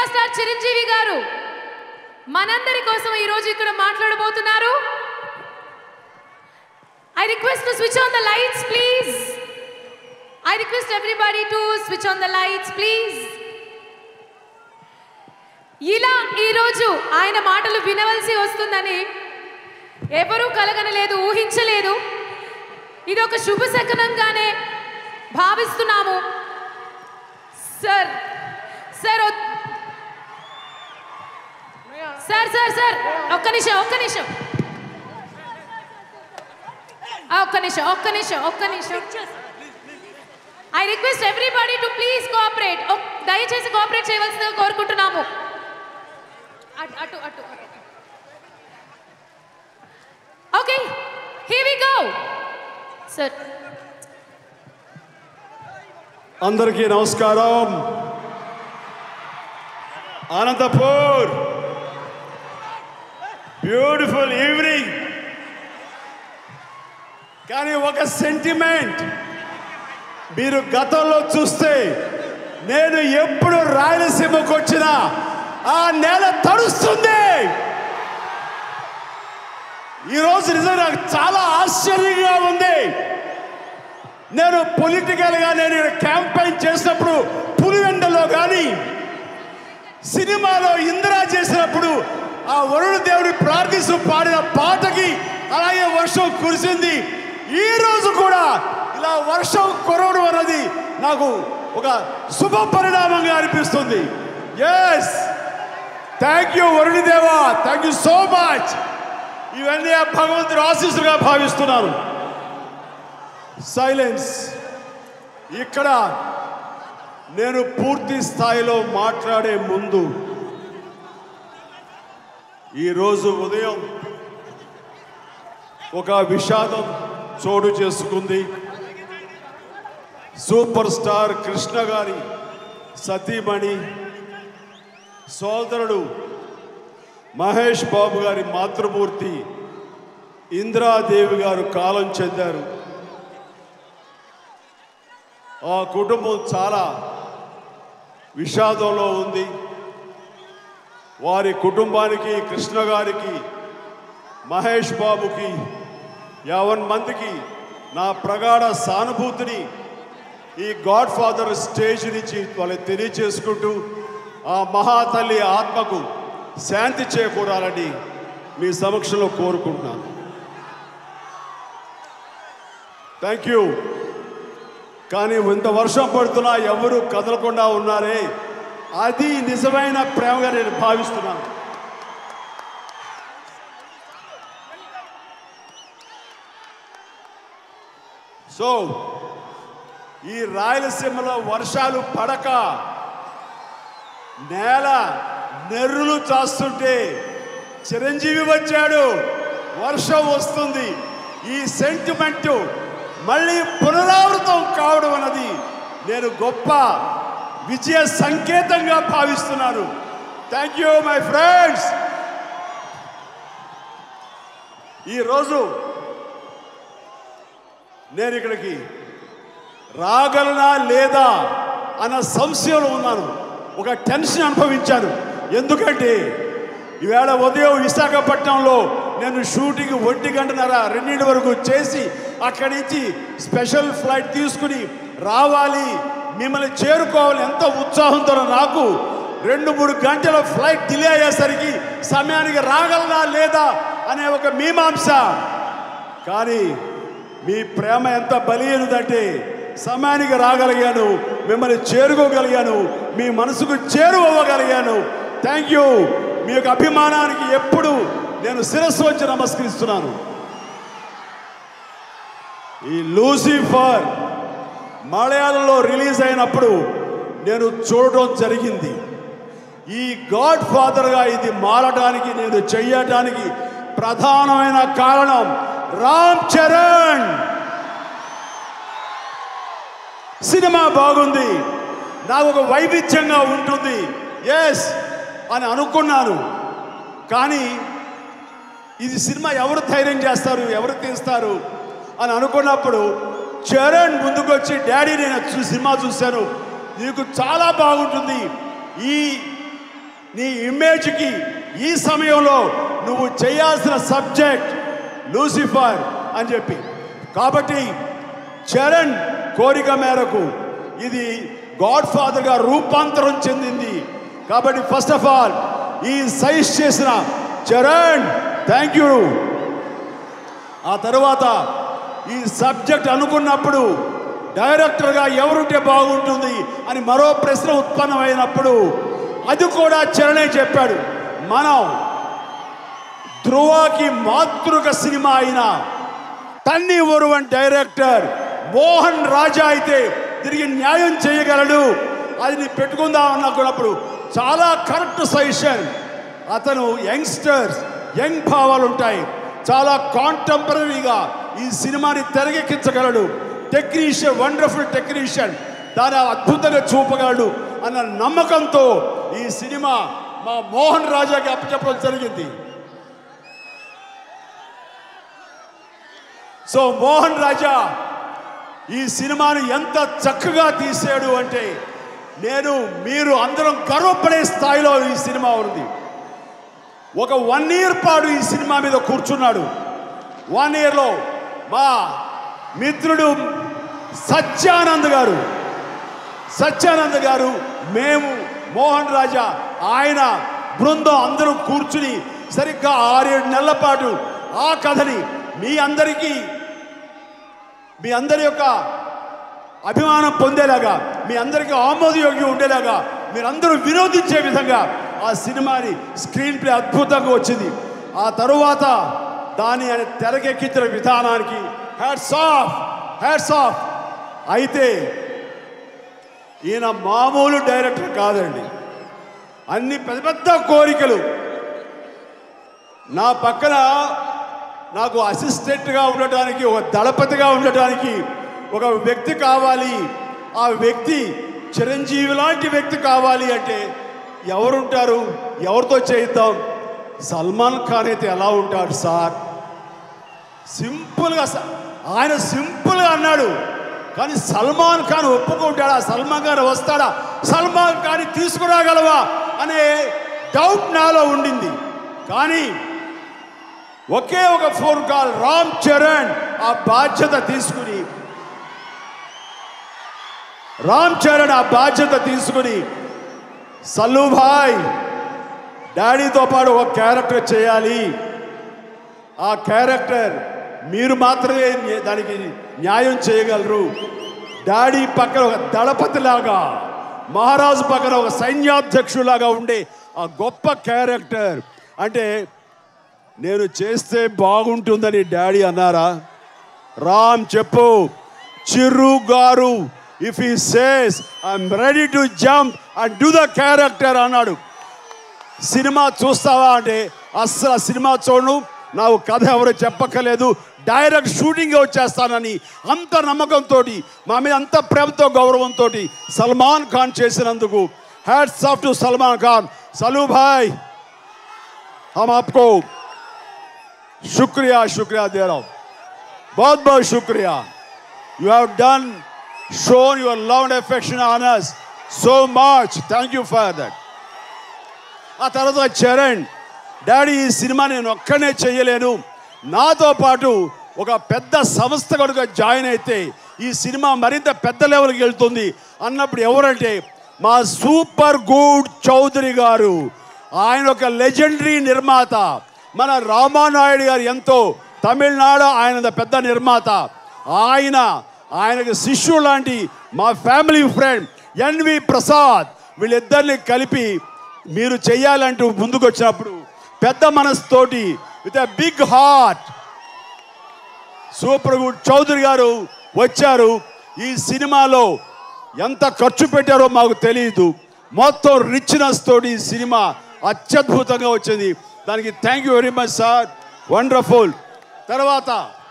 megastar Chiranjeevi గారు మనందరి కోసం ఈరోజు ఇక్కడ మాట్లాడబోతున్నారు I request to switch on the lights please I request everybody to switch on the lights please ఇలా ఈరోజు ఆయన మాటలు వినవలసి వస్తుందని ఎవరూ కలగనలేదు ఊహించలేదు ఇది ఒక శుభ శకనంగానే భావిస్తున్నాము సార్ సార్ ఒ- సార్ సార్ సార్ ఒక్క నిమిషం ఒక్క నిమిషం ఆ, ఒక్క నిమిషం ఒక్క నిమిషం ఒక్క నిమిషం I request everybody to please cooperate దయచేసి కోఆపరేట్ చేయవలసిందిగా కోరుకుంటున్నాము అటు అటు అటు okay here we go sir అందరికీ నమస్కారం అనంతపూర్ బ్యూటిఫుల్ ఈవినింగ్ కానీ ఒక సెంటిమెంట్ మీరు గతంలో చూస్తే నేను ఎప్పుడు రాయలసీమకు వచ్చినా ఆ నేల తడుస్తుంది ఈరోజు నిజంగా నాకు చాలా ఆశ్చర్యంగా ఉంది నేను పొలిటికల్గా నేను క్యాంపెయిన్ చేసినప్పుడు పులివెండలో కానీ సినిమాలో ఇందిరా చేసినప్పుడు ఆ వరుణ దేవుడి ప్రార్థిస్తూ పాడిన పాటకి అలాగే వర్షం కురిసింది ఈ రోజు కూడా ఇలా వర్షం కురవడం అన్నది నాకు ఒక శుభ పరిణామంగా అనిపిస్తుంది ఎస్ థ్యాంక్ యూ వరుణిదేవా థ్యాంక్ యూ సో మచ్ ఇవన్నీ ఆ భగవంతుడి ఆశీస్సుగా భావిస్తున్నాను సైలెన్స్ ఇక్కడ నేను పూర్తి స్థాయిలో మాట్లాడే ముందు ఈరోజు ఉదయం ఒక విషాదం చోటు చేసుకుంది సూపర్ స్టార్ కృష్ణ గారి సతీమణి సోదరుడు మహేష్ బాబు గారి మాతృమూర్తి ఇందిరాదేవి గారు కాలం చెందారు ఆ కుటుంబం చాలా విషాదంలో ఉంది వారి కుటుంబానికి కృష్ణ గారికి మహేష్ బాబుకి యావన్ మందికి నా ప్రగాఢ సానుభూతిని ఈ గాడ్ ఫాదర్ స్టేజ్ నుంచి వాళ్ళకి తెలియచేసుకుంటూ ఆ మహాతల్లి ఆత్మకు శాంతి చేకూరాలని మీ సమక్షంలో కోరుకుంటున్నాను థ్యాంక్ యూ కానీ ఇంత వర్షం పడుతున్నా ఎవరు కదలకుండా ఉన్నారే అది నిజమైన ప్రేమగా నేను భావిస్తున్నాను సో ఈ రాయలసీమలో వర్షాలు పడక నేల నెర్రులు చాస్తుంటే చిరంజీవి వచ్చాడు వర్షం వస్తుంది ఈ సెంటిమెంట్ మళ్ళీ పునరావృతం కావడం అన్నది నేను గొప్ప విజయ సంకేతంగా భావిస్తున్నాను థ్యాంక్ యూ మై ఫ్రెండ్స్ ఈరోజు నేను ఇక్కడికి రాగలనా లేదా అన్న సంశయంలో ఉన్నాను ఒక టెన్షన్ అనుభవించాను ఎందుకంటే ఈవేళ ఉదయం విశాఖపట్నంలో నేను షూటింగ్ ఒంటి గంటన్నర రెండింటి వరకు చేసి అక్కడి నుంచి స్పెషల్ ఫ్లైట్ తీసుకుని రావాలి మిమ్మల్ని చేరుకోవాలి ఎంత ఉత్సాహంతో నాకు రెండు మూడు గంటల ఫ్లైట్ డిలే అయ్యేసరికి సమయానికి రాగలనా లేదా అనే ఒక మీమాంస కానీ మీ ప్రేమ ఎంత బలీయనుదంటే సమయానికి రాగలిగాను మిమ్మల్ని చేరుకోగలిగాను మీ మనసుకు చేరువవ్వగలిగాను థ్యాంక్ యూ మీ యొక్క అభిమానానికి ఎప్పుడు నేను శిరస్సు వచ్చి నమస్కరిస్తున్నాను ఈ లూసిఫర్ మలయాళంలో రిలీజ్ అయినప్పుడు నేను చూడటం జరిగింది ఈ గాడ్ ఫాదర్గా ఇది మారడానికి నేను చెయ్యటానికి ప్రధానమైన కారణం రామ్ చరణ్ సినిమా బాగుంది నాకు ఒక వైవిధ్యంగా ఉంటుంది ఎస్ అని అనుకున్నాను కానీ ఇది సినిమా ఎవరు ధైర్యం చేస్తారు ఎవరు తీస్తారు అని అనుకున్నప్పుడు చరణ్ ముందుకొచ్చి డాడీ నేను చూ- సినిమా చూశాను నీకు చాలా బాగుంటుంది ఈ నీ ఇమేజ్కి ఈ సమయంలో నువ్వు చేయాల్సిన సబ్జెక్ట్ లూసిఫర్ అని చెప్పి కాబట్టి చరణ్ కోరిక మేరకు ఇది గాడ్ ఫాదర్గా రూపాంతరం చెందింది కాబట్టి ఫస్ట్ ఆఫ్ ఆల్ ఈ సైజ్ చేసిన చరణ్ థ్యాంక్ యూ ఆ తర్వాత ఈ సబ్జెక్ట్ అనుకున్నప్పుడు డైరెక్టర్గా ఎవరుంటే బాగుంటుంది అని మరో ప్రశ్న ఉత్పన్నమైనప్పుడు అది కూడా చరణే చెప్పాడు మనం ధ్రువకి మాతృక సినిమా అయిన తన్ని ఒరువన్ డైరెక్టర్ మోహన్ రాజా అయితే తిరిగి న్యాయం చేయగలడు అది నీ పెట్టుకుందాం అనుకున్నప్పుడు చాలా కరెక్ట్ సజెషన్ అతను యంగ్స్టర్స్ యంగ్ భావాలు ఉంటాయి చాలా కాంటెంపరీగా ఈ సినిమాని తెరకెక్కించగలడు టెక్నీషియన్ వండర్ఫుల్ టెక్నీషియన్ దాన్ని అద్భుతంగా చూపగలడు అన్న నమ్మకంతో ఈ సినిమా మా మోహన్ రాజాకి అప్పచెప్పడం జరిగింది సో మోహన్ రాజా ఈ సినిమాను ఎంత చక్కగా తీసాడు అంటే నేను మీరు అందరం గర్వపడే స్థాయిలో ఈ సినిమా ఉంది ఒక వన్ ఇయర్ పాటు ఈ సినిమా మీద కూర్చున్నాడు వన్ ఇయర్లో మా మిత్రుడు సత్యానంద్ గారు సత్యానంద్ గారు మేము మోహన్ రాజా ఆయన బృందం అందరూ కూర్చుని సరిగ్గా ఆరేడు నెలల పాటు ఆ కథని మీ అందరికీ మీ అందరి యొక్క అభిమానం పొందేలాగా మీ అందరికీ ఆమోదయోగ్యం ఉండేలాగా మీరందరూ వినోదించే విధంగా ఆ సినిమాని స్క్రీన్ ప్లే అద్భుతంగా వచ్చింది ఆ తరువాత దాన్ని ఆయన తెరకెక్కించిన విధానానికి హ్యాట్స్ ఆఫ్ హ్యాట్స్ ఆఫ్ అయితే ఈయన మామూలు డైరెక్టర్ కాదండి అన్ని పెద్ద పెద్ద కోరికలు నా పక్కన నాకు అసిస్టెంట్గా ఉండటానికి ఒక దళపతిగా ఉండటానికి ఒక వ్యక్తి కావాలి ఆ వ్యక్తి చిరంజీవి లాంటి వ్యక్తి కావాలి అంటే ఎవరుంటారు ఎవరితో చేయిద్దాం సల్మాన్ ఖాన్ అయితే ఎలా ఉంటాడు సార్ సింపుల్గా స- ఆయన సింపుల్గా అన్నాడు కానీ సల్మాన్ ఖాన్ ఒప్పుకుంటాడా సల్మాన్ ఖాన్ వస్తాడా సల్మాన్ ఖాన్ తీసుకురాగలవా అనే డౌట్ నాలో ఉండింది కానీ ఒకే ఒక ఫోన్ కాల్ రామ్ చరణ్ ఆ బాధ్యత తీసుకుని రామ్ చరణ్ ఆ బాధ్యత తీసుకుని సల్లుభాయ్ డాడీతో పాటు ఒక క్యారెక్టర్ చేయాలి ఆ క్యారెక్టర్ మీరు మాత్రమే న్య- దానికి న్యాయం చేయగలరు డాడీ పక్కన ఒక దళపతిలాగా మహారాజు పక్కన ఒక సైన్యాధ్యక్షులాగా ఉండే ఆ గొప్ప క్యారెక్టర్ అంటే నేను చేస్తే బాగుంటుందని డాడీ అన్నారా రామ్ చెప్పు చిర్రు గారు if he says I'm ready to jump and do the character అన్నాడు సినిమా చూస్తావా అంటే అస్సలు ఆ సినిమా చూడను నాకు కథ ఎవరు చెప్పక్కర్లేదు డైరెక్ట్ షూటింగ్ వచ్చేస్తానని అంత నమ్మకంతో మా మీద అంత ప్రేమతో గౌరవంతో సల్మాన్ ఖాన్ చేసినందుకు hats off to Salman Khan Sallu భాయ్ हम आपको शुक्रिया शुक्रिया दे रहा हूं बहुत बहुत शुक्रिया you have done shown your love and affection on us so much thank you for that ఆ తర్వాత చరణ్ డాడీ ఈ సినిమా నేను ఒక్కనే చేయలేను నాతో పాటు ఒక పెద్ద సంస్థ కనుక జాయిన్ అయితే ఈ సినిమా మరింత పెద్ద లెవెల్కి వెళ్తుంది అన్నప్పుడు ఎవరంటే మా సూపర్ గుడ్ చౌదరి గారు ఆయన ఒక లెజెండరీ నిర్మాత మన రామానాయుడు గారు ఎంతో తమిళనాడు ఆయన పెద్ద నిర్మాత ఆయన ఆయనకు శిష్యుడు లాంటి మా ఫ్యామిలీ ఫ్రెండ్ ఎన్వి ప్రసాద్ వీళ్ళిద్దరిని కలిపి మీరు చెయ్యాలంటూ ముందుకు వచ్చినప్పుడు పెద్ద మనసుతోటి with a big heart super good Chowdary గారు వచ్చారు ఈ సినిమాలో ఎంత ఖర్చు పెట్టారో మాకు తెలియదు మొత్తం రిచ్నెస్ తోటి ఈ సినిమా అత్యద్భుతంగా వచ్చింది దానికి thank you very much sir wonderful తర్వాత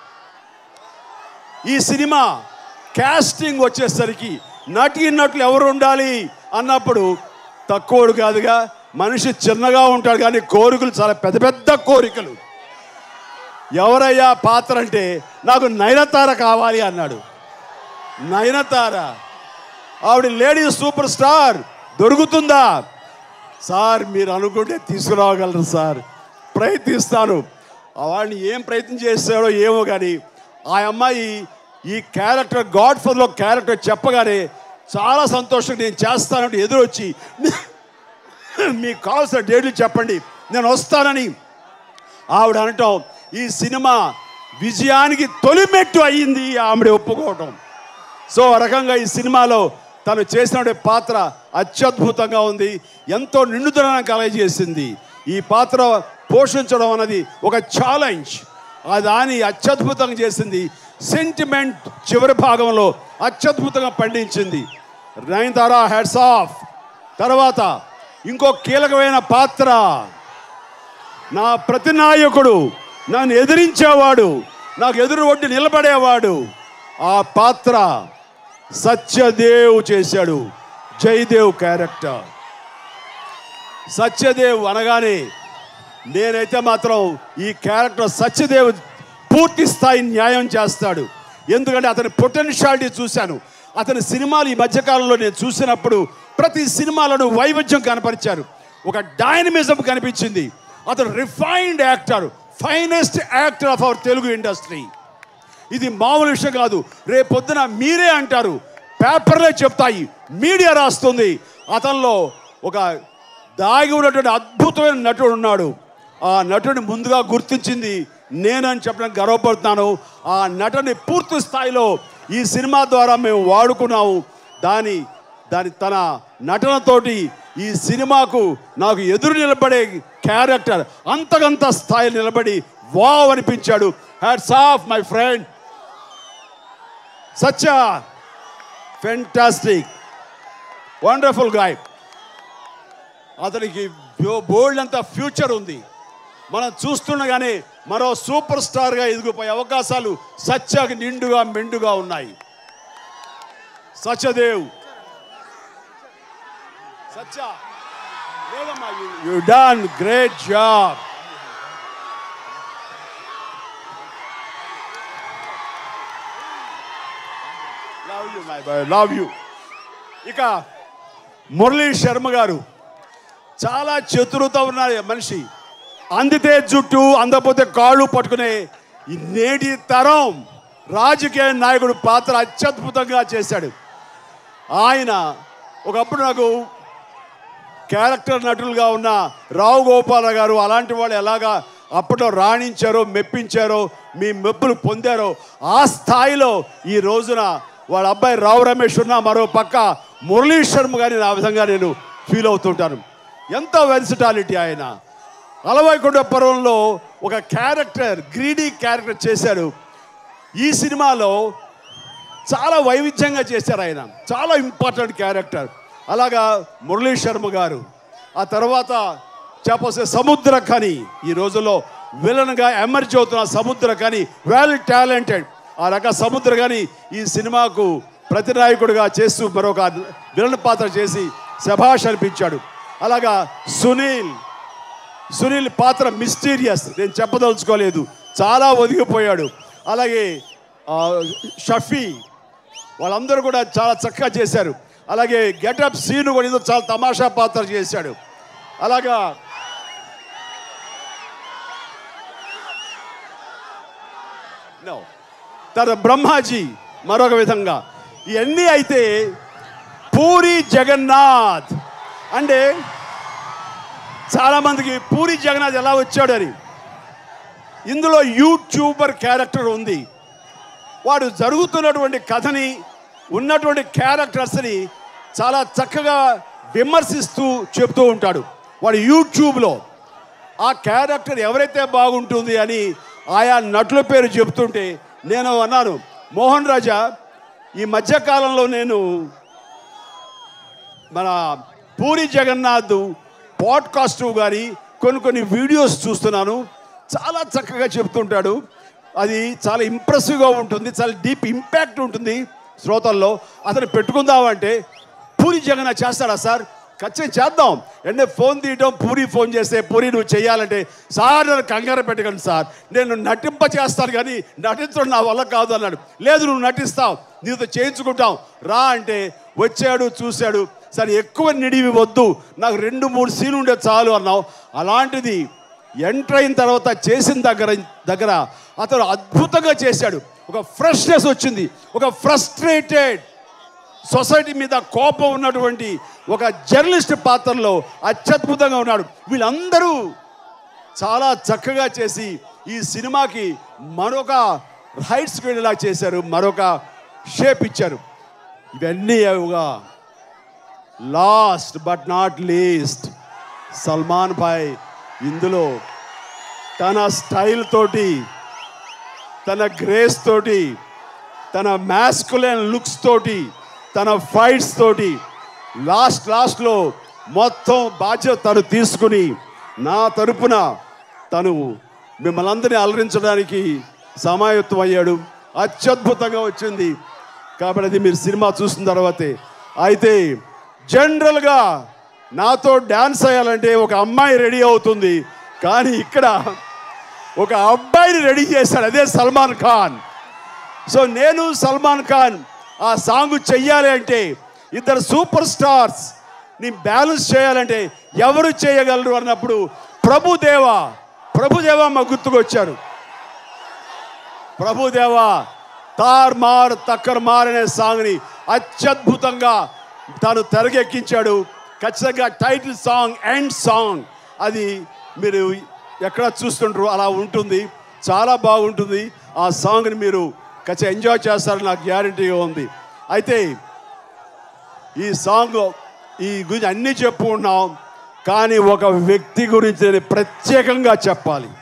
ఈ సినిమా కాస్టింగ్ వచ్చేసరికి నటి నటులు ఎవరు ఉండాలి అన్నప్పుడు తక్కువడు కాదుగా మనిషి చిన్నగా ఉంటాడు కానీ కోరికలు చాలా పెద్ద పెద్ద కోరికలు ఎవరయ్యా పాత్ర అంటే నాకు నయనతార కావాలి అన్నాడు నయనతార ఆవిడ లేడీ సూపర్ స్టార్ దొరుకుతుందా సార్ మీరు అనుకుంటే తీసుకురాగలరు సార్ ప్రయత్నిస్తాను ఆ వాడిని ఏం ప్రయత్నం చేస్తాడో ఏమో కానీ ఆ అమ్మాయి ఈ క్యారెక్టర్ గాడ్ ఫాదర్లో క్యారెక్టర్ చెప్పగానే చాలా సంతోషంగా నేను చేస్తానంటే ఎదురొచ్చి మీకు కావాల్సిన డేట్లు చెప్పండి నేను వస్తానని ఆవిడ అనటం ఈ సినిమా విజయానికి తొలిమెట్టు అయ్యింది ఆవిడ ఒప్పుకోవటం సో ఆ రకంగా ఈ సినిమాలో తను చేసిన పాత్ర అత్యద్భుతంగా ఉంది ఎంతో నిండుదనం కలగజేసింది ఈ పాత్ర పోషించడం అన్నది ఒక ఛాలెంజ్ ఆ దాని అత్యద్భుతంగా చేసింది సెంటిమెంట్ చివరి భాగంలో అత్యద్భుతంగా పండించింది నయనతారా హెడ్స్ ఆఫ్ తర్వాత ఇంకో కీలకమైన పాత్ర నా ప్రతినాయకుడు నన్ను ఎదిరించేవాడు నాకు ఎదురు ఒడ్డి నిలబడేవాడు ఆ పాత్ర సత్యదేవ్ చేశాడు జయదేవ్ క్యారెక్టర్ సత్యదేవ్ అనగానే నేనైతే మాత్రం ఈ క్యారెక్టర్ సత్యదేవ్ పూర్తి స్థాయి న్యాయం చేస్తాడు ఎందుకంటే అతని పొటెన్షియాలిటీ చూశాను అతని సినిమాలు ఈ మధ్యకాలంలో నేను చూసినప్పుడు ప్రతి సినిమాలను వైవిధ్యం కనపరిచారు ఒక డైనమిజం కనిపించింది అతను refined actor finest actor of our Telugu industry ఇది మామూలు విషయం కాదు రేపొద్దున మీరే అంటారు పేపర్లే చెప్తాయి మీడియా రాస్తుంది అతనిలో ఒక దాగి ఉన్నటువంటి అద్భుతమైన నటుడు ఉన్నాడు ఆ నటుడిని ముందుగా గుర్తించింది నేనని చెప్పడానికి గర్వపడుతున్నాను ఆ నటుని పూర్తి స్థాయిలో ఈ సినిమా ద్వారా మేము వాడుకున్నాము దాని దాని తన నటనతోటి ఈ సినిమాకు నాకు ఎదురు నిలబడే క్యారెక్టర్ అంతకంత స్థాయి నిలబడి వావ్ అనిపించాడు hats off my friend such fantastic wonderful guy అతనికి బోల్డ్ అంత ఫ్యూచర్ ఉంది మనం చూస్తుండగానే మరో సూపర్ స్టార్గా ఎదిగిపోయే అవకాశాలు సత్యకి నిండుగా మెండుగా ఉన్నాయి సత్యదేవ్ సత్య లేదమ్మా you done great job love you my boy love you ఇక మురళీ శర్మ గారు చాలా చతురత ఉన్న మనిషి అందితే జుట్టు అందకపోతే కాళ్ళు పట్టుకునే ఈ నేటి తరం రాజకీయ నాయకుడు పాత్ర అత్యద్భుతంగా చేశాడు ఆయన ఒకప్పుడు నాకు క్యారెక్టర్ నటులుగా ఉన్న రావు గోపాల గారు అలాంటి వాళ్ళు ఎలాగా అప్పట్లో రాణించారో మెప్పించారో మీ మెప్పులు పొందారో ఆ స్థాయిలో ఈ రోజున వాళ్ళ అబ్బాయి రావు రమేష్ ఉన్న మరో పక్క మురళీ శర్మ గారిని ఆ విధంగా నేను ఫీల్ అవుతుంటాను ఎంత వెన్సిటాలిటీ ఆయన అలవైకుండ పర్వంలో ఒక క్యారెక్టర్ గ్రీడీ క్యారెక్టర్ చేశాడు ఈ సినిమాలో చాలా వైవిధ్యంగా చేశారు ఆయన చాలా ఇంపార్టెంట్ క్యారెక్టర్ అలాగా మురళీ శర్మ గారు ఆ తర్వాత చెప్పొస్తే సముద్ర ఖని ఈ రోజుల్లో విలన్గా ఎమర్జ్ అవుతున్న సముద్ర ఖని వెల్ టాలెంటెడ్ ఆ రక సముద్ర ఖని ఈ సినిమాకు ప్రతినాయకుడిగా చేస్తూ మరొక విలన్ పాత్ర చేసి శభాష్ అనిపించాడు అలాగా సునీల్ సునీల్ పాత్ర మిస్టీరియస్ నేను చెప్పదలుచుకోలేదు చాలా ఒదిగిపోయాడు అలాగే ఆ, షఫీ వాళ్ళందరూ కూడా చాలా చక్కగా చేశారు అలాగే గెటప్ సీను కూడా ఏదో చాలా తమాషా పాత్ర చేశాడు అలాగా నో తన బ్రహ్మాజీ మరొక విధంగా ఇవన్నీ అయితే పూరి జగన్నాథ్ అంటే చాలామందికి పూరి జగన్నాథ్ ఎలా వచ్చాడని ఇందులో యూట్యూబర్ క్యారెక్టర్ ఉంది వాడు జరుగుతున్నటువంటి కథని ఉన్నటువంటి క్యారెక్టర్స్ని చాలా చక్కగా విమర్శిస్తూ చెప్తూ ఉంటాడు వాడు యూట్యూబ్లో ఆ క్యారెక్టర్ ఎవరైతే బాగుంటుంది అని ఆయా నటుల పేరు చెప్తుంటే నేను అన్నాను మోహన్ రాజా ఈ మధ్యకాలంలో నేను మన పూరి జగన్నాథ్ పాడ్కాస్ట్ కానీ కొన్ని కొన్ని వీడియోస్ చూస్తున్నాను చాలా చక్కగా చెప్తుంటాడు అది చాలా ఇంప్రెసివ్గా ఉంటుంది చాలా డీప్ ఇంపాక్ట్ ఉంటుంది శ్రోతల్లో అతను పెట్టుకుందామంటే పూరి జగన్నాథ్ చేస్తాడా సార్ ఖచ్చితంగా చేద్దాం అంటే ఫోన్ తీయటం పూరి ఫోన్ చేస్తే పూరి నువ్వు చేయాలంటే సార్ నన్ను కంగారు పెట్టకండి సార్ నేను నటింప చేస్తాను కానీ నటించడం నా వల్ల కాదు అన్నాడు లేదు నువ్వు నటిస్తావు నీతో చేయించుకుంటాం రా అంటే వచ్చాడు చూశాడు సరే ఎక్కువ నిడివి వద్దు నాకు రెండు మూడు సీన్లు ఉండే చాలు అన్నావు అలాంటిది ఎంటర్ అయిన తర్వాత చేసిన దగ్గర దగ్గర అతను అద్భుతంగా చేశాడు ఒక ఫ్రెష్నెస్ వచ్చింది ఒక ఫ్రస్ట్రేటెడ్ సొసైటీ మీద కోపం ఉన్నటువంటి ఒక జర్నలిస్ట్ పాత్రలో అత్యద్భుతంగా ఉన్నాడు వీళ్ళందరూ చాలా చక్కగా చేసి ఈ సినిమాకి మరొక హైట్స్కి వెళ్ళేలా చేశారు మరొక షేప్ ఇచ్చారు ఇవన్నీ ఒక last but not least Salman bhai ఇందులో తన స్టైల్ తోటి తన గ్రేస్ తోటి తన మ్యాస్కులైన్ లుక్స్ తోటి తన ఫైట్స్ తోటి లాస్ట్ లాస్ట్లో మొత్తం బాధ్యత తను తీసుకుని నా తరపున తను మిమ్మల్ని అందరినీ అలరించడానికి సమాయత్తం అయ్యాడు అత్యద్భుతంగా వచ్చింది కాబట్టి అది మీరు సినిమా చూసిన తర్వాతే అయితే జనరల్గా నాతో డ్యాన్స్ అయ్యాలంటే ఒక అమ్మాయి రెడీ అవుతుంది కానీ ఇక్కడ ఒక అబ్బాయిని రెడీ చేశాడు అదే సల్మాన్ ఖాన్ సో నేను సల్మాన్ ఖాన్ ఆ సాంగ్ చెయ్యాలి అంటే ఇద్దరు సూపర్ స్టార్స్ ని బ్యాలెన్స్ చేయాలంటే ఎవరు చేయగలరు అన్నప్పుడు ప్రభుదేవ ప్రభుదేవ మా గుర్తుకొచ్చారు ప్రభుదేవ తార్ మార్ తక్కర్ మార్ అనే సాంగ్ని అత్యద్భుతంగా తాను తెరకెక్కించాడు ఖచ్చితంగా టైటిల్ సాంగ్ ఎండ్ సాంగ్ అది మీరు ఎక్కడ చూస్తుంటారు అలా ఉంటుంది చాలా బాగుంటుంది ఆ సాంగ్ని మీరు ఖచ్చితంగా ఎంజాయ్ చేస్తారని నాకు గ్యారంటీగా ఉంది అయితే ఈ సాంగ్ ఈ గురించి అన్నీ చెప్పుకున్నాం కానీ ఒక వ్యక్తి గురించి నేను ప్రత్యేకంగా చెప్పాలి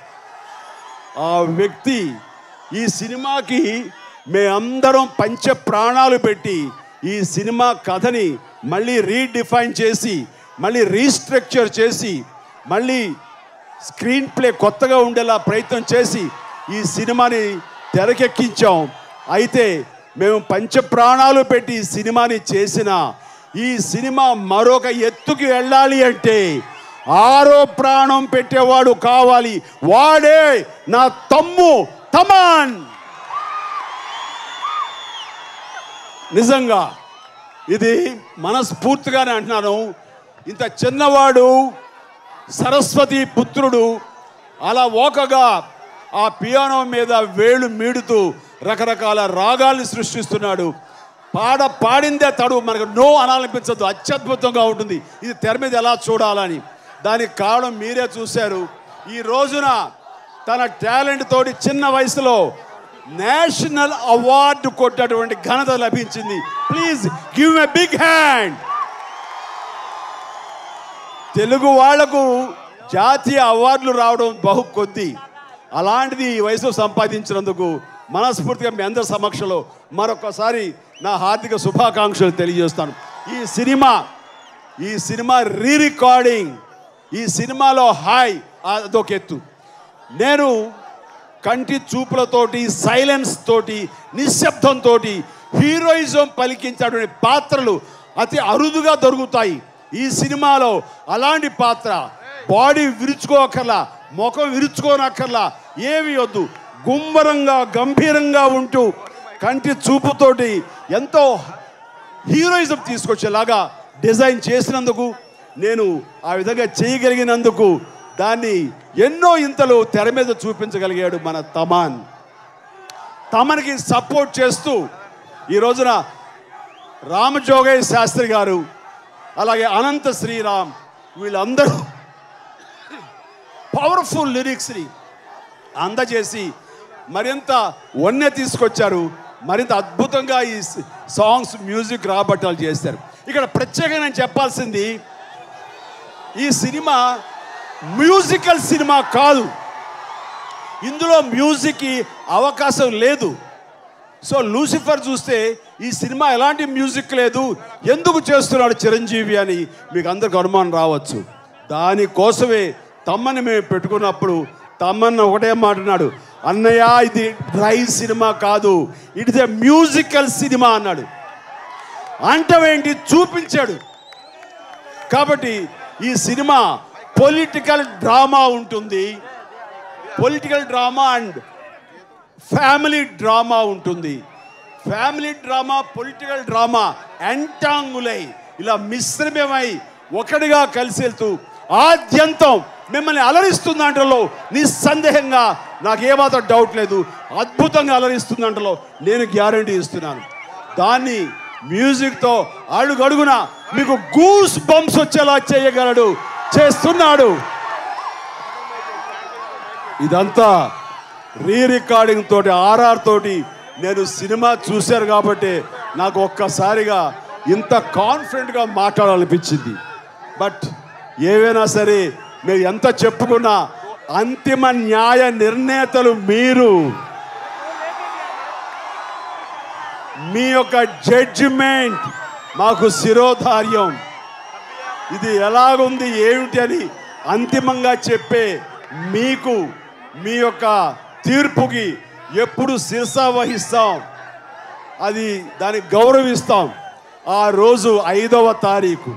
ఆ వ్యక్తి ఈ సినిమాకి మేమందరం పంచ ప్రాణాలు పెట్టి ఈ సినిమా కథని మళ్ళీ రీడిఫైన్ చేసి మళ్ళీ రీస్ట్రక్చర్ చేసి మళ్ళీ స్క్రీన్ ప్లే కొత్తగా ఉండేలా ప్రయత్నం చేసి ఈ సినిమాని తెరకెక్కించాం అయితే మేము పంచ ప్రాణాలు పెట్టి ఈ సినిమాని చేసిన ఈ సినిమా మరొక ఎత్తుకి వెళ్ళాలి అంటే ఆరో ప్రాణం పెట్టేవాడు కావాలి వాడే నా తమ్ము తమాన్ నిజంగా ఇది మనస్ఫూర్తిగానే అంటున్నాను ఇంత చిన్నవాడు సరస్వతి పుత్రుడు అలా ఓకగా ఆ పియానో మీద వేళ్ళు మీడుతూ రకరకాల రాగాల్ని సృష్టిస్తున్నాడు పాడ పాడిందే తడు మనకు నో అనాలనిపించదు అత్యద్భుతంగా ఉంటుంది ఇది తెర మీద ఎలా చూడాలని దానికి కారణం మీరే చూశారు ఈ రోజున తన టాలెంట్ తోటి చిన్న వయసులో నేషనల్ అవార్డు కొట్టేటువంటి ఘనత లభించింది please give a big hand Telugu వాళ్లకు జాతీయ అవార్డులు రావడం బహు కొద్ది అలాంటిది ఈ వయసులో సంపాదించినందుకు మనస్ఫూర్తిగా మీ అందరి సమక్షంలో మరొకసారి నా హార్దిక శుభాకాంక్షలు తెలియజేస్తాను ఈ సినిమా ఈ సినిమా రీ రికార్డింగ్ ఈ సినిమాలో హాయ్ అదొక ఎత్తు నేను కంటి చూపులతోటి సైలెన్స్ తోటి నిశ్శబ్దంతో హీరోయిజం పలికించేటువంటి పాత్రలు అతి అరుదుగా దొరుకుతాయి ఈ సినిమాలో అలాంటి పాత్ర బాడీ విరుచుకోకర్లా ముఖం విరుచుకోనక్కర్లా ఏమి వద్దు గుంభరంగా గంభీరంగా ఉంటూ కంటి చూపుతోటి ఎంతో హీరోయిజం తీసుకొచ్చేలాగా డిజైన్ చేసినందుకు నేను ఆ విధంగా చేయగలిగినందుకు దాన్ని ఎన్నో ఇంతలు తెర మీద చూపించగలిగాడు మన తమాన్ తమన్కి సపోర్ట్ చేస్తూ ఈ రోజున రామజోగయ్య శాస్త్రి గారు అలాగే అనంత శ్రీరామ్ వీళ్ళందరూ పవర్ఫుల్ లిరిక్స్ని అందజేసి మరింత వన్య తీసుకొచ్చారు మరింత అద్భుతంగా ఈ సాంగ్స్ మ్యూజిక్ రాబట్టాలు చేశారు ఇక్కడ ప్రత్యేకంగా నేను చెప్పాల్సింది ఈ సినిమా మ్యూజికల్ సినిమా కాదు ఇందులో మ్యూజిక్కి అవకాశం లేదు సో లూసిఫర్ చూస్తే ఈ సినిమా ఎలాంటి మ్యూజిక్ లేదు ఎందుకు చేస్తున్నాడు చిరంజీవి అని మీకు అందరికి అనుమానం రావచ్చు దానికోసమే తమ్మని మేము పెట్టుకున్నప్పుడు తమ్మన్న ఒకటే మాట్లాడు అన్నయ్య ఇది డ్రై సినిమా కాదు it is a musical cinema అన్నాడు అంటవేంటి చూపించాడు కాబట్టి ఈ సినిమా పొలిటికల్ డ్రామా ఉంటుంది political drama and family drama ఉంటుంది ఫ్యామిలీ డ్రామా పొలిటికల్ డ్రామా ఎంటాంగులై ఇలా మిశ్రమమై ఒకటిగా కలిసి వెళ్తూ ఆద్యంతం మిమ్మల్ని అలరిస్తుందంటలో నిస్సందేహంగా నాకు ఏమాత్రం డౌట్ లేదు అద్భుతంగా అలరిస్తుందంటలో నేను గ్యారంటీ ఇస్తున్నాను దాన్ని మ్యూజిక్తో అడుగడుగున మీకు గూస్ బంప్స్ వచ్చేలా చేయగలడు చేస్తున్నాడు ఇదంతా రీ రికార్డింగ్ తోటి ఆర్ఆర్ తోటి నేను సినిమా చూశాను కాబట్టి నాకు ఒక్కసారిగా ఇంత కాన్ఫిడెంట్గా మాట్లాడాలనిపించింది బట్ ఏవైనా సరే మీరు ఎంత చెప్పుకున్నా అంతిమ న్యాయ నిర్ణేతలు మీరు మీ యొక్క జడ్జిమెంట్ మాకు శిరోధార్యం ఇది ఎలాగుంది ఏమిటి అని అంతిమంగా చెప్పే మీకు మీ యొక్క తీర్పుకి ఎప్పుడు శిరస వహిస్తాం అది దాన్ని గౌరవిస్తాం ఆ రోజు ఐదవ తారీఖు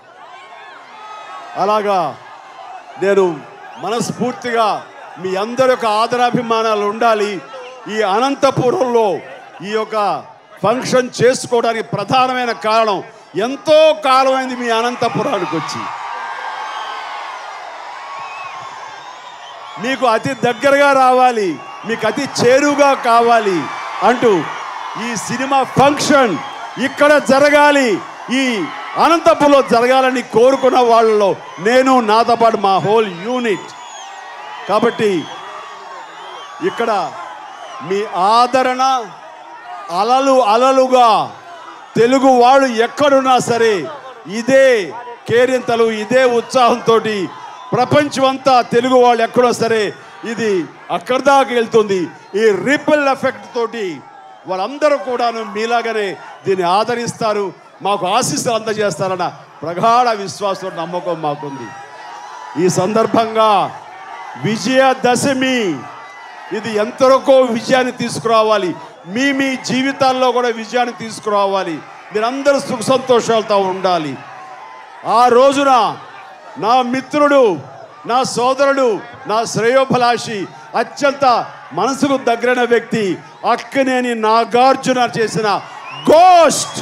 అలాగా నేను మనస్ఫూర్తిగా మీ అందరి యొక్క ఆదరాభిమానాలు ఉండాలి ఈ అనంతపురంలో ఈ యొక్క ఫంక్షన్ చేసుకోవడానికి ప్రధానమైన కారణం ఎంతో కాలమైంది మీ అనంతపురానికి వచ్చి మీకు అతి దగ్గరగా రావాలి మీకు అతి చేరువుగా కావాలి అంటూ ఈ సినిమా ఫంక్షన్ ఇక్కడ జరగాలి ఈ అనంతపురంలో జరగాలని కోరుకున్న వాళ్ళలో నేను నాతో పాటు మా హోల్ యూనిట్ కాబట్టి ఇక్కడ మీ ఆదరణ అలలు అలలుగా తెలుగు వాళ్ళు ఎక్కడున్నా సరే ఇదే కేరింతలు ఇదే ఉత్సాహంతో ప్రపంచమంతా తెలుగు వాళ్ళు ఎక్కడో సరే ఇది అక్కడి దాకా వెళ్తుంది ఈ రిపల్ ఎఫెక్ట్ తోటి వాళ్ళందరూ కూడాను మీలాగానే దీన్ని ఆదరిస్తారు మాకు ఆశీస్సులు అందజేస్తారన్న ప్రగాఢ విశ్వాసం నమ్మకం మాకుంది ఈ సందర్భంగా విజయదశమి ఇది ఎంతవరకు విజయాన్ని తీసుకురావాలి మీ మీ జీవితాల్లో కూడా విజయాన్ని తీసుకురావాలి మీరందరూ సుఖ సంతోషాలతో ఉండాలి ఆ రోజున నా మిత్రుడు నా సోదరుడు నా శ్రేయోభిలాషి అత్యంత మనసుకు దగ్గరైన వ్యక్తి అక్కనేని నాగార్జున చేసిన గోస్ట్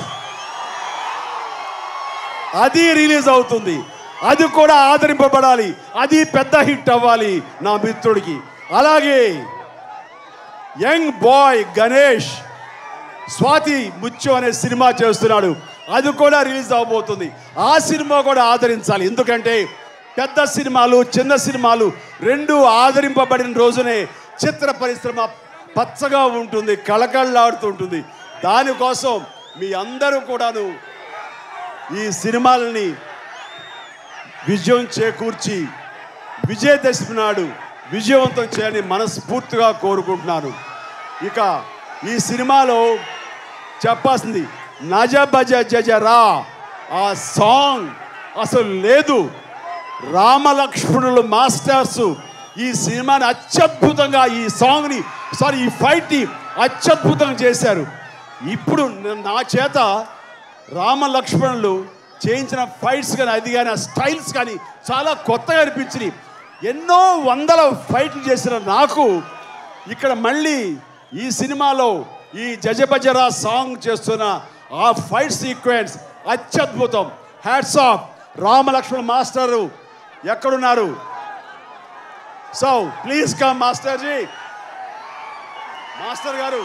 అది రిలీజ్ అవుతుంది అది కూడా ఆదరింపబడాలి అది పెద్ద హిట్ అవ్వాలి నా మిత్రుడికి అలాగే యంగ్ బాయ్ గణేష్ స్వాతి ముత్యం అనే సినిమా చేస్తున్నాడు అది కూడా రిలీజ్ అవబోతుంది ఆ సినిమా కూడా ఆదరించాలి ఎందుకంటే పెద్ద సినిమాలు చిన్న సినిమాలు రెండు ఆదరింపబడిన రోజునే చిత్ర పరిశ్రమ పచ్చగా ఉంటుంది కళకళలాడుతూ ఉంటుంది దానికోసం మీ అందరూ కూడాను ఈ సినిమాలని విజయం చేకూర్చి విజయదశమి నాడు విజయవంతం చేయాలని మనస్ఫూర్తిగా కోరుకుంటున్నాను ఇక ఈ సినిమాలో చెప్పాల్సింది నజ బజ జజ రా ఆ సాంగ్ అసలు లేదు రామలక్ష్మణులు మాస్టర్స్ ఈ సినిమాని అత్యద్భుతంగా ఈ సాంగ్ని సారీ ఈ ఫైట్ని అత్యద్భుతంగా చేశారు ఇప్పుడు నా చేత రామ లక్ష్మణులు చేయించిన ఫైట్స్ కానీ అది కానీ ఆ స్టైల్స్ కానీ చాలా కొత్తగా అనిపించినాయి ఎన్నో వందల ఫైట్లు చేసిన నాకు ఇక్కడ మళ్ళీ ఈ సినిమాలో ఈ జజబజరా సాంగ్ చేస్తున్న ఆ ఫైట్ సీక్వెన్స్ అత్యద్భుతం హ్యాట్స్ ఆఫ్ రామలక్ష్మణ మాస్టరు ఎక్కడున్నారు so please come master ji master గారు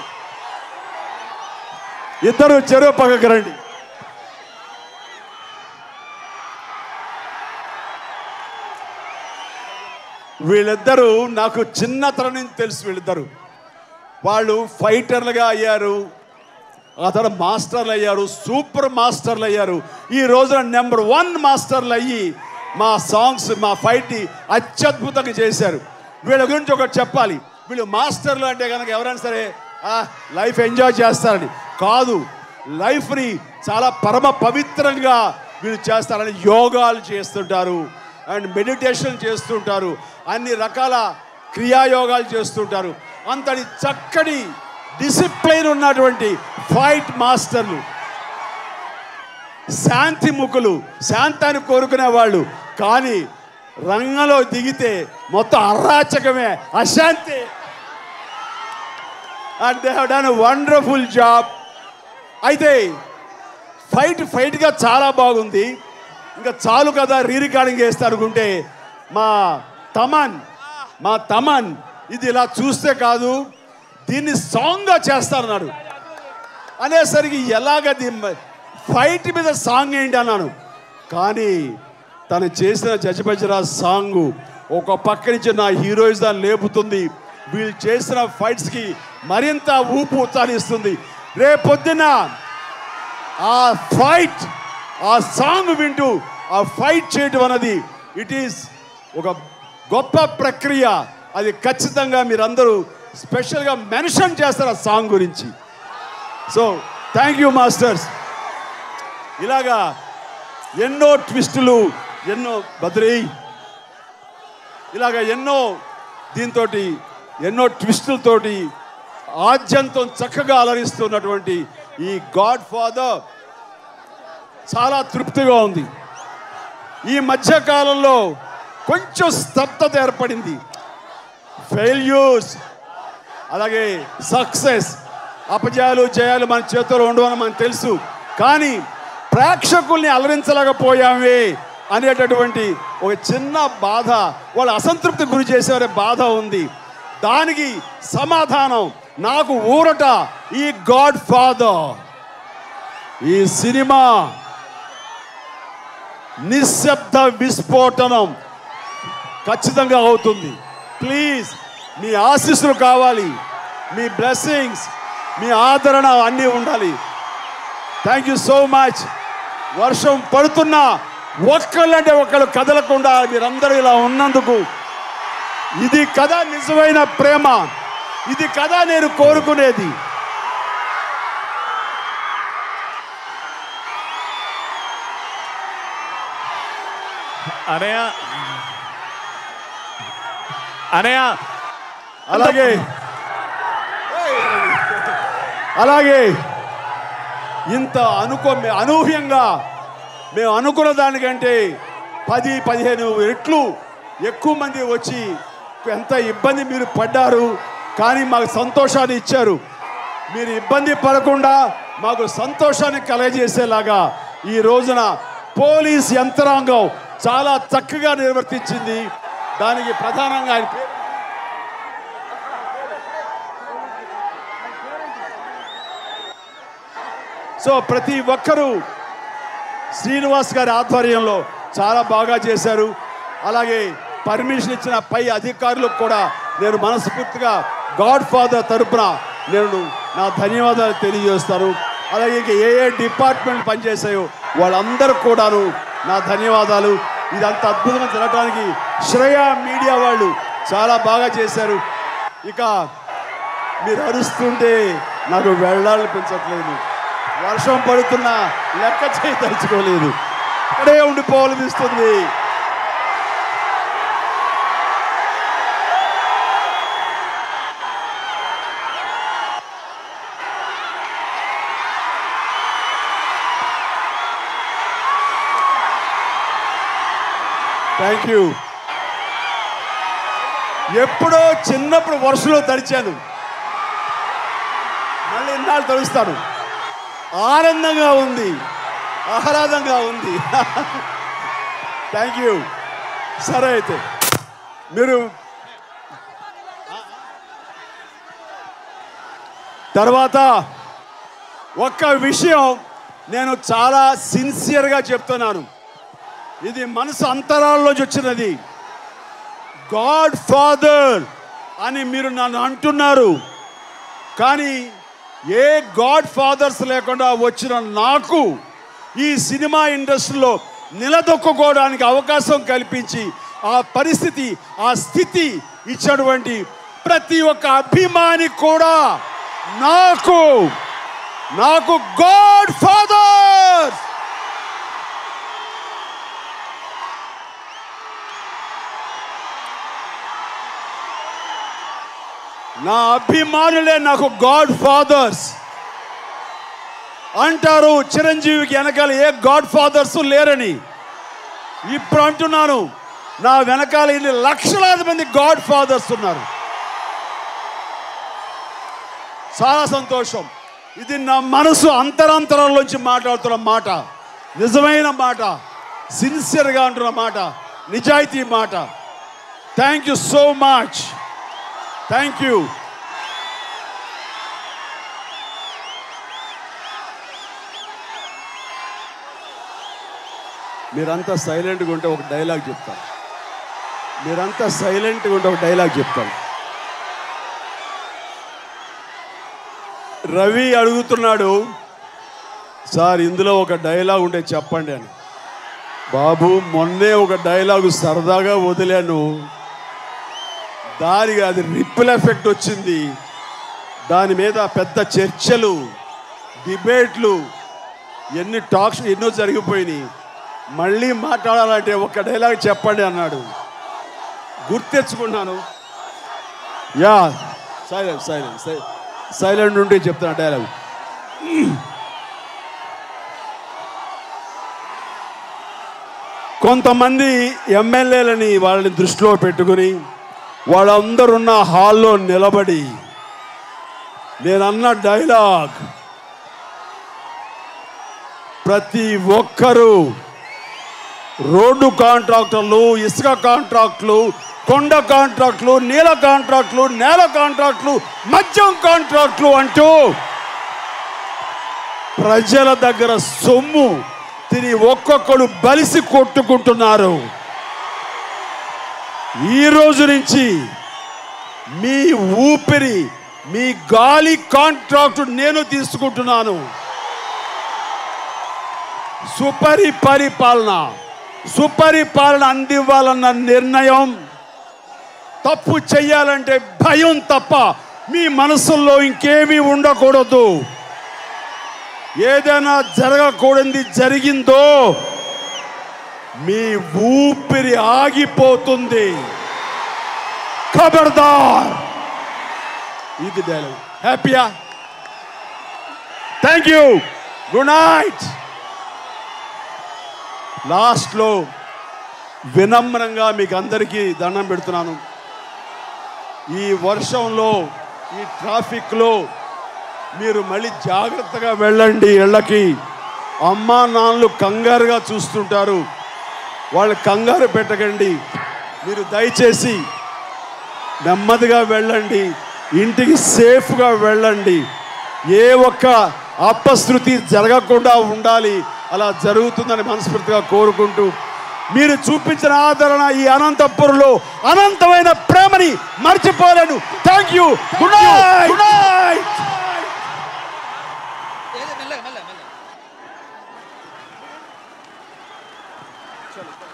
ఇద్దరు చెరువు పక్కకు రండి వీళ్ళిద్దరూ నాకు చిన్నతనం నుంచి తెలుసు వీళ్ళిద్దరు వాళ్ళు ఫైటర్లుగా అయ్యారు ఆ తర్వాత మాస్టర్లు అయ్యారు సూపర్ మాస్టర్లు అయ్యారు ఈ రోజున నెంబర్ వన్ మాస్టర్లు అయ్యి మా సాంగ్స్ మా ఫైట్ని అత్యద్భుతంగా చేశారు వీళ్ళ గురించి ఒకటి చెప్పాలి వీళ్ళు మాస్టర్లు అంటే కనుక ఎవరైనా సరే లైఫ్ ఎంజాయ్ చేస్తారని కాదు లైఫ్ని చాలా పరమ పవిత్రంగా వీళ్ళు చేస్తారని యోగాలు చేస్తుంటారు అండ్ మెడిటేషన్ చేస్తుంటారు అన్ని రకాల క్రియాయోగాలు చేస్తుంటారు అంతటి చక్కటి డిసిప్లైన్ ఉన్నటువంటి ఫైట్ మాస్టర్లు శాంతి ముఖులు శాంతాన్ని కోరుకునే వాళ్ళు కానీ రంగంలో దిగితే మొత్తం అరాచకమే అశాంతి and they have done wonderful job అయితే ఫైట్ ఫైట్గా చాలా బాగుంది ఇంకా చాలు కదా రీ రికార్డింగ్ చేస్తే అనుకుంటే మా తమన్ మా తమన్ ఇది ఇలా చూస్తే కాదు దీన్ని సాంగ్గా చేస్తారన్నాడు అనేసరికి ఎలాగ దీ- ఫైట్ మీద సాంగ్ ఏంటి అన్నాను కానీ తను చేసిన జజబజరా సాంగ్ ఒక పక్క నుంచి నా హీరోయిజం లేపుతుంది వీళ్ళు చేసిన ఫైట్స్కి మరింత ఊపు ఉత్సాహిస్తుంది రేపొద్దున ఆ ఫైట్ ఆ సాంగ్ వింటూ ఆ ఫైట్ చేయటం అన్నది ఇట్ ఈస్ ఒక గొప్ప ప్రక్రియ అది ఖచ్చితంగా మీరందరూ స్పెషల్గా మెన్షన్ చేస్తారు ఆ సాంగ్ గురించి సో థ్యాంక్ యూ మాస్టర్స్ ఇలాగా ఎన్నో ట్విస్టులు ఎన్నో బద్రీ ఇలాగ ఎన్నో దీంతో ఎన్నో ట్విస్టులతోటి ఆద్యంతం చక్కగా అలరిస్తున్నటువంటి ఈ గాడ్ ఫాదర్ చాలా తృప్తిగా ఉంది ఈ మధ్య కాలంలో కొంచెం స్తబ్దత ఏర్పడింది ఫెయిల్యూర్స్ అలాగే సక్సెస్ అపజయాలు జయాలు మన చేతిలో ఉండవని మనకు తెలుసు కానీ ప్రేక్షకుల్ని అలరించలేకపోయామే అనేటటువంటి ఒక చిన్న బాధ వాళ్ళ అసంతృప్తి గురి చేసేవారే బాధ ఉంది దానికి సమాధానం నాకు ఊరట ఈ గాడ్ ఫాదర్ ఈ సినిమా నిశ్శబ్ద విస్ఫోటనం ఖచ్చితంగా అవుతుంది ప్లీజ్ మీ ఆశీస్సులు కావాలి మీ బ్లెస్సింగ్స్ మీ ఆదరణ అన్నీ ఉండాలి థ్యాంక్ యూ సో మచ్ వర్షం పడుతున్నా ఒక్కళ్ళంటే ఒక్కళ్ళు కదలకుండా మీరందరూ ఇలా ఉన్నందుకు ఇది కదా నిజమైన ప్రేమ ఇది కదా నేను కోరుకునేది అనయ్య అనయ్య అలాగే అలాగే ఇంత అనుకో మే- అనూహ్యంగా మేము అనుకున్న దానికంటే పది పదిహేను రెట్లు ఎక్కువ మంది వచ్చి ఎంత ఇబ్బంది మీరు పడ్డారు కానీ మాకు సంతోషాన్ని ఇచ్చారు మీరు ఇబ్బంది పడకుండా మాకు సంతోషాన్ని కలగజేసేలాగా ఈ రోజున పోలీస్ యంత్రాంగం చాలా చక్కగా నిర్వర్తించింది దానికి ప్రధానంగా ఆయన పేరు సో ప్రతి ఒక్కరూ శ్రీనివాస్ గారి ఆధ్వర్యంలో చాలా బాగా చేశారు అలాగే పర్మిషన్ ఇచ్చిన పై అధికారులకు కూడా నేను మనస్ఫూర్తిగా గాడ్ ఫాదర్ తరపున నేను నా ధన్యవాదాలు తెలియజేస్తాను అలాగే ఇంకా ఏ ఏ డిపార్ట్మెంట్ పనిచేసాయో వాళ్ళందరూ కూడాను నా ధన్యవాదాలు ఇదంత అద్భుతంగా జరగడానికి శ్రేయ మీడియా వాళ్ళు చాలా బాగా చేశారు ఇక మీరు అరుస్తుంటే నాకు వెళ్ళాలనిపించట్లేదు వర్షం పడుతున్నా లెక్క చేయి తలుచుకోలేదు ఇక్కడే ఉండిపోవాలనిపిస్తుంది థ్యాంక్ యూ ఎప్పుడో చిన్నప్పుడు వర్షంలో తడిచాను మళ్ళీ ఇన్నాళ్ళు తడుస్తాను ఆనందంగా ఉంది ఆహ్లాదంగా ఉంది థ్యాంక్ యూ సరే అయితే మీరు తర్వాత ఒక్క విషయం నేను చాలా సిన్సియర్గా చెప్తున్నాను ఇది మనసు అంతరాల్లోంచి వచ్చినది గాడ్ ఫాదర్ అని మీరు నన్ను అంటున్నారు కానీ ఏ గాడ్ ఫాదర్స్ లేకుండా వచ్చిన నాకు ఈ సినిమా ఇండస్ట్రీలో నిలదొక్కుకోవడానికి అవకాశం కల్పించి ఆ పరిస్థితి ఆ స్థితి ఇచ్చినటువంటి ప్రతి ఒక్క అభిమాని కూడా నాకు నాకు గాడ్ ఫాదర్ నా అభిమానులే నాకు గాడ్ ఫాదర్స్ అంటారు చిరంజీవికి వెనకాల ఏ గాడ్ ఫాదర్స్ లేరని ఇప్పుడు అంటున్నాను నా వెనకాల ఇన్ని లక్షలాది మంది గాడ్ ఫాదర్స్ ఉన్నారు చాలా సంతోషం ఇది నా మనసు అంతరంతరంలోంచి మాట్లాడుతున్న మాట నిజమైన మాట సిన్సియర్గా అంటున్న మాట నిజాయితీ మాట thank you so much thank you మీరంతా సైలెంట్గా ఉంటే ఒక డైలాగ్ చెప్తాను మీరంతా సైలెంట్గా ఉంటే ఒక డైలాగ్ చెప్తాను రవి అడుగుతున్నాడు సార్ ఇందులో ఒక డైలాగ్ ఉంటే చెప్పండి అని బాబు మొన్నే ఒక డైలాగు సరదాగా వదిలాను దానికి అది రిప్పుల్ ఎఫెక్ట్ వచ్చింది దాని మీద పెద్ద చర్చలు డిబేట్లు ఎన్ని టాక్స్ ఎన్నో జరిగిపోయినాయి మళ్ళీ మాట్లాడాలంటే ఒక డైలాగ్ చెప్పండి అన్నాడు గుర్తెచ్చుకున్నాను యా సైలెంట్ సైలెంట్ సైలెంట్ ఉంటే చెప్తాను డైలాగ్ కొంతమంది ఎమ్మెల్యేలని వాళ్ళని దృష్టిలో పెట్టుకుని వాళ్ళందరున్న హాల్లో నిలబడి నేనన్న డైలాగ్ ప్రతి ఒక్కరూ రోడ్డు కాంట్రాక్టర్లు ఇసుక కాంట్రాక్టులు కొండ కాంట్రాక్టులు నీల కాంట్రాక్టులు నేల కాంట్రాక్టులు మద్యం కాంట్రాక్టులు అంటూ ప్రజల దగ్గర సొమ్ము తిని ఒక్కొక్కడు బలిసి కొట్టుకుంటున్నారు ఈ రోజు నుంచి మీ ఊపిరి మీ గాలి కాంట్రాక్ట్ నేను తీసుకుంటున్నాను సుపరి పరిపాలన సుపరిపాలన అందివ్వాలన్న నిర్ణయం తప్పు చెయ్యాలంటే భయం తప్ప మీ మనసుల్లో ఇంకేమీ ఉండకూడదు ఏదైనా జరగకూడదు జరిగిందో మీ ఊపిరి ఆగిపోతుంది ఖబర్దార్ ఇది డైలాగ్ హ్యాపీయా థ్యాంక్ యూ గుడ్ నైట్ లాస్ట్లో వినమ్రంగా మీకు అందరికీ దండం పెడుతున్నాను ఈ వర్షంలో ఈ ట్రాఫిక్లో మీరు మళ్ళీ జాగ్రత్తగా వెళ్ళండి ఇళ్ళకి అమ్మా నాన్నలు కంగారుగా చూస్తుంటారు వాళ్ళు కంగారు పెట్టకండి మీరు దయచేసి నెమ్మదిగా వెళ్ళండి ఇంటికి సేఫ్గా వెళ్ళండి ఏ ఒక్క అపశృతి జరగకుండా ఉండాలి అలా జరుగుతుందని మనస్ఫూర్తిగా కోరుకుంటూ మీరు చూపించిన ఆదరణ ఈ అనంతపురంలో అనంతమైన ప్రేమని మర్చిపోలేను thank you good night good night మెల్లగా మెల్లగా మెల్లగా